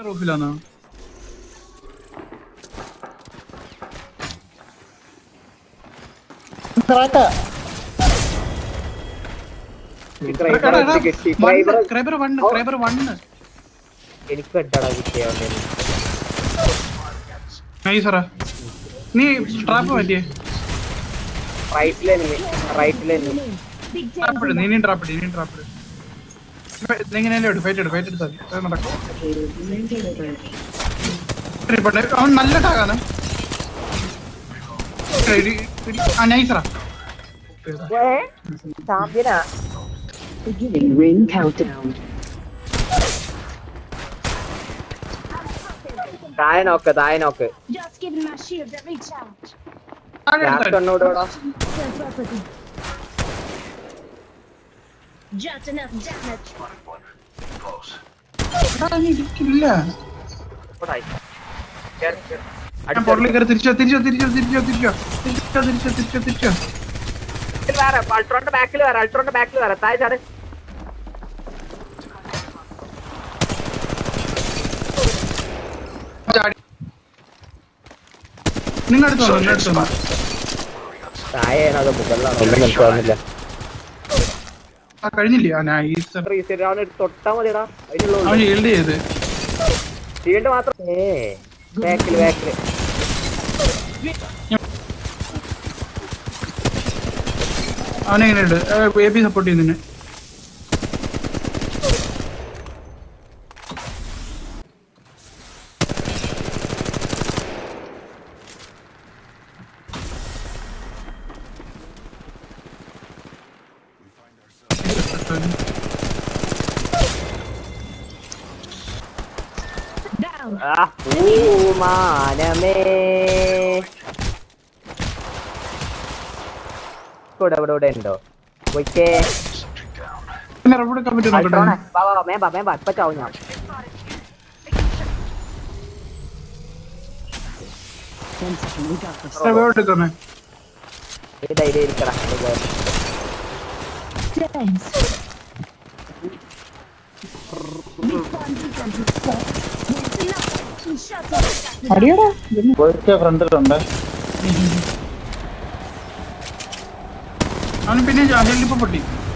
റൂഫിലാണോ ക്രൈബർ one ക്രൈബർ one എനിക്ക് കെട്ടടാ കിട്ടിയ നൈസറാ നീ ട്രാപ്പ് പറ്റിയേ റൈറ്റിലെനിമി റൈറ്റിലെനിമി ട്രാപ്പ് ഇട് നീ ട്രാപ്പ് ഇട് നീ ട്രാപ്പ് ഇട് നീ ഇങ്ങനെ എടു ഫൈറ്റ് എടു ഫൈറ്റ് എടുത്താൽ മതി അത് നടക്കും ഇരി, പോട്ടെ. അവൻ നല്ല ടാഗാണ് ആ നൈസറാ ചാമ്പ്യനാ Beginning ring countdown. താഴെ നോക്ക് താഴെ നോക്ക് Just giving my shield a recharge. താഴെ ലാസ്റ്റ് എടുത്തോ. കണ്ണൂടോടാ Self-replicating. Just enough damage. എടാ, നീ ഇരിക്കില്ല ഞാൻ അടിച്ചോ. പുറകിൽ കയറി തിരിച്ചോ തിരിച്ചോ തിരിച്ചോ തിരിച്ചോ തിരിച്ചോ തിരിച്ചോ തിരിച്ചോ തിരിച്ചോ തിരിച്ചോ വേറെ അൾട്രോന്റെ ബാക്കിൽ വേറെ അൾട്രോന്റെ ബാക്കിൽ വേറെ താഴെ ചാട് ചാടി നിങ്ങൾ എടുത്തോ നിങ്ങൾ എടുത്തോ താഴെ അത് മുകളിലാണ് ഒന്നും മനസ്സിലാവുന്നില്ല ആ കഴിഞ്ഞില്ലേ ആ നൈസ് റീസെറ്റ് അവൻ തൊട്ടാ മതിടാ അതിനുള്ള അവൻ ഹീൽഡ് ചെയ്ത് ഷീൽഡ് മാത്രം ഏ ബാക്കിൽ ബാക്കിൽ അവനെങ്ങനെയുണ്ട് എ പി സപ്പോർട്ട് ചെയ്യുന്നതിന് Down. ആ പൂമാനമേ ഇവിടെ ഇവിടെ ഇവിടെ ഉണ്ടോ പോയിക്കേ പിന്നെ റബ്ബർ എടുക്കാൻ പറ്റും നോക്കട്ടെ അൾട്രോണെ വാ വാ മേമ്പാ മേമ്പാ ഇപ്പൊ ചാവും ഞാൻ Ten seconds. We got this. Rubber എടുക്കണേ ഈ ധൈര്യം ഇരിക്കടാ Thanks. Respawn beacon. There's enough. Shut up. അടിയടാ ഫ്രണ്ടിലുണ്ട് അവന് പിന്നെ ഹെല്ലിപ്പോ പൊട്ടി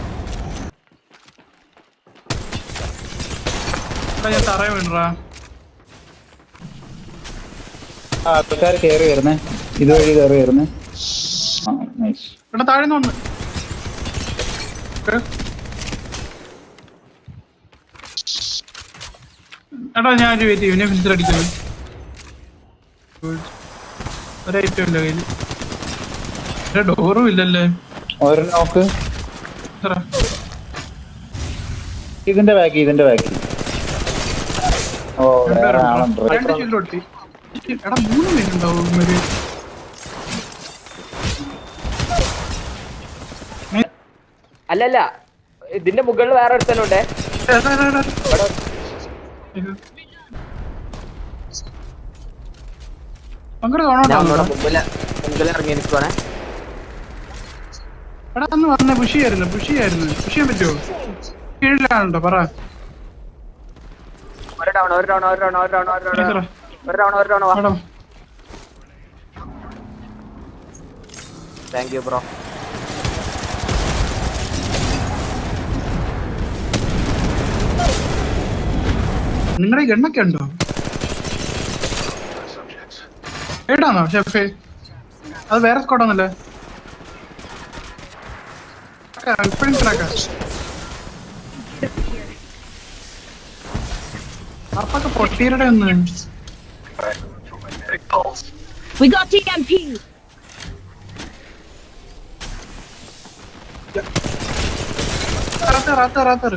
എടാ, ഞാൻ തറയെ വീണറാ ആ ആൾക്കാർ കയറി വരുന്നേ ഇതുവഴി കയറി വരുന്നേ ആ നൈസ് എടാ താഴെ വന്ന് എടാ ഞാൻ ഒരു വെയിറ്റ് ചെയ്യും ഞാൻ ഫിൽറ്റർ അടിക്കുന്നു ഒരൈറ്റം ഇല്ല കയ്യിൽ എടാ ഡോറും ഇല്ലല്ലേ ഒരു നോക്ക് എത്ര ഇതിന്റെ ബാക്കി ഇതിന്റെ ബാക്കി ഓ വേറെ ആളുണ്ട് രണ്ട് ഷീൽഡ് പൊട്ടി എടാ മൂന്ന് പേരുണ്ടാവും ഇവര് അല്ലല്ല ഇതിന്റെ മുകളിൽ വേറെ ഒരുത്തനുണ്ട് എടാ, എടാ, എടാ. ഇവിടെ ഇത്. അങ്ങോട്ട് ഞാൻ കാണാട്ടോ ഒന്നുകൂടെ മുമ്പില് മുമ്പിൽ ഇറങ്ങി നിൽക്കുവാണേ എടാ അന്ന് വന്ന പുഷിയായിരുന്നു പുഷിയായിരുന്നു പുഷ് ചെയ്യാൻ പറ്റുമോ കീഴിലാണുണ്ടോ പറ ഒരു ഡൗൺ ഒരു ഡൗൺ ഒരു ഡൗൺ ഒരു ഡൗൺ ഒരു ഡൗൺ ടീച്ചറാ ഒരു ഡൗൺ ഒരു ഡൗൺ വാ മേഡം താങ്ക് യു ബ്രോ നിങ്ങളുടെ ഈ ഗണ്ണൊക്കെ ഉണ്ടോ ഏടാണോ ഷെഫേ അത് വേറെ സ്കോഡാന്നല്ലേ ഇപ്പഴും ട്രാക്കാ അപ്പൊക്കെ പൊട്ടീരുടെ ഒന്ന് We got TMP. റാത്ത റാത്ത റാത്ത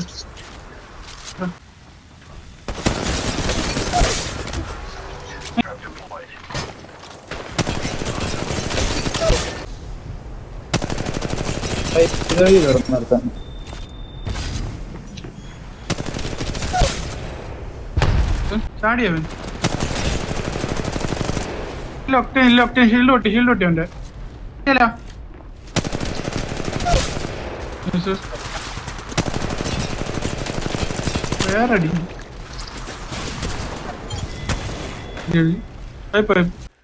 ഇതുവഴി കയറും നിർത്താൻ ചാടിയവൻ ഇല്ല ഒക്ടേൻ ഇല്ല ഒക്ടേൻ ഷീൽഡ് പൊട്ടി ഷീൽഡ് പൊട്ടി അവന്റെ ഇല്ല വേറെ അടി പോയി പോയി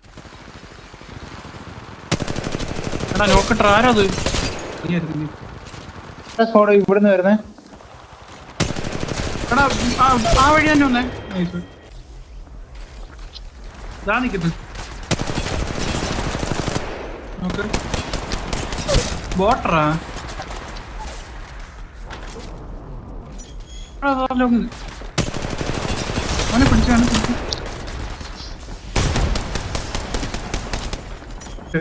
എടാ നോക്കട്ടെ ആരാ അത് നീയായിരുന്നു നീ. സ്കോഡ് ഇവിടുന്ന് വരുന്നേ എടാ ആ ആ വഴി തന്നെ വന്നേ നൈസ് ഇതാ നിക്കുന്നു നോക്ക് ബോട്ടറാ എടാ, അതാ ലോങ്ങ്. അവനെ പിടിച്ചു അവനെ പിടിച്ചു ഓക്കേ.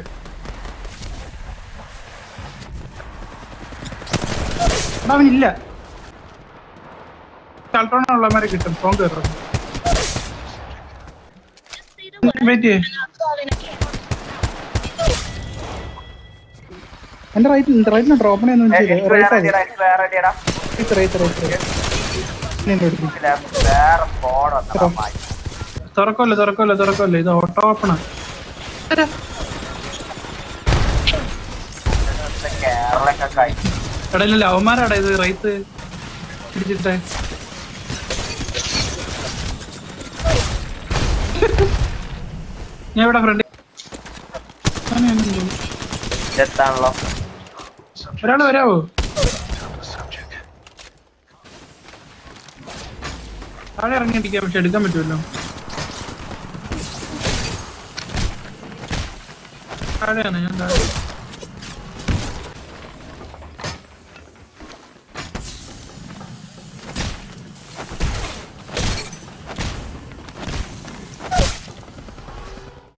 എടാ അവനില്ല ഉള്ളമാരെ കിട്ടും ഫോൺ കയറും വെയിറ്റ് ചെയ്യേ എന്റെ റൈറ്റ് റൈറ്റിന് ഡ്രോപ്പിനെ ഒന്നും ചെയ്യില്ല റൈറ്റ് വേറെ വേറെ അടിയടാ റൈറ്റ് റൈറ്റ് റൈറ്റ് വേറെ സ്കോഡ് വന്നടാ തുറക്കല്ലേ തുറക്കല്ലേ തുറക്കല്ലേ ഇത് ഓട്ടോ ഓപ്പണാ കേരളൊക്കെ കഴിഞ്ഞു എടാ ഇല്ല അവന്മാരാടാ ഇത് റൈറ്റ് പിടിച്ചിട്ടേ ഞാൻ ഇവിടെ ഫ്രണ്ട് ഇതെത്താണല്ലോ ഒരാള് വരാവോ താഴെ ഇറങ്ങി അടിക്കാം പക്ഷെ എടുക്കാൻ പറ്റുമല്ലോ താഴെയാണ് ഞാൻ താഴെ